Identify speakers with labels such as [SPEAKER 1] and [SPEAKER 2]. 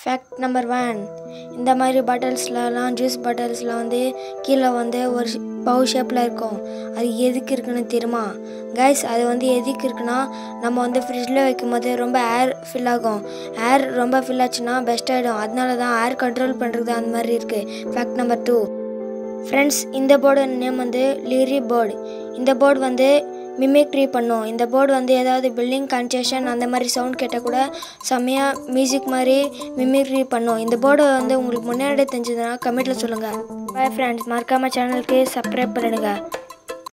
[SPEAKER 1] fact number one இந்த மாதிரி பாட்டில்ஸ்லலாம் juice பாட்டில்ஸில் வந்து கீழே வந்து ஒரு பவு ஷேப்பில் இருக்கும் அது எதுக்கு இருக்குன்னு தெரியுமா கைஸ் அது வந்து எதுக்கு இருக்குன்னா நம்ம வந்து ஃப்ரிட்ஜில் வைக்கும் போது ரொம்ப ஏர் ஃபில் ஆகும் ஏர் ரொம்ப ஃபில் ஆச்சுன்னா பெஸ்ட் ஆகிடும் அதனால தான் ஏர் கண்ட்ரோல் பண்ணுறது அந்த மாதிரி இருக்குது ஃபேக்ட் நம்பர் டூ ஃப்ரெண்ட்ஸ் இந்த போர்டு நேம் வந்து லிரி போர்டு இந்த போர்டு வந்து மிமிக்ரி பண்ணும் இந்த போர்டு வந்து ஏதாவது பில்டிங் கன்ஸ்ட்ரக்ஷன் அந்த மாதிரி சவுண்ட் கேட்டால் கூட செம்மையாக மியூசிக் மாதிரி மிமிக்ரி பண்ணும் இந்த போர்டு வந்து உங்களுக்கு முன்னாடி தெரிஞ்சதுன்னா கமெண்ட்டில் சொல்லுங்கள் பாய் ஃப்ரெண்ட்ஸ் மறக்காமல் சேனலுக்கு சப்ஸ்கிரைப் பண்ணிடுங்க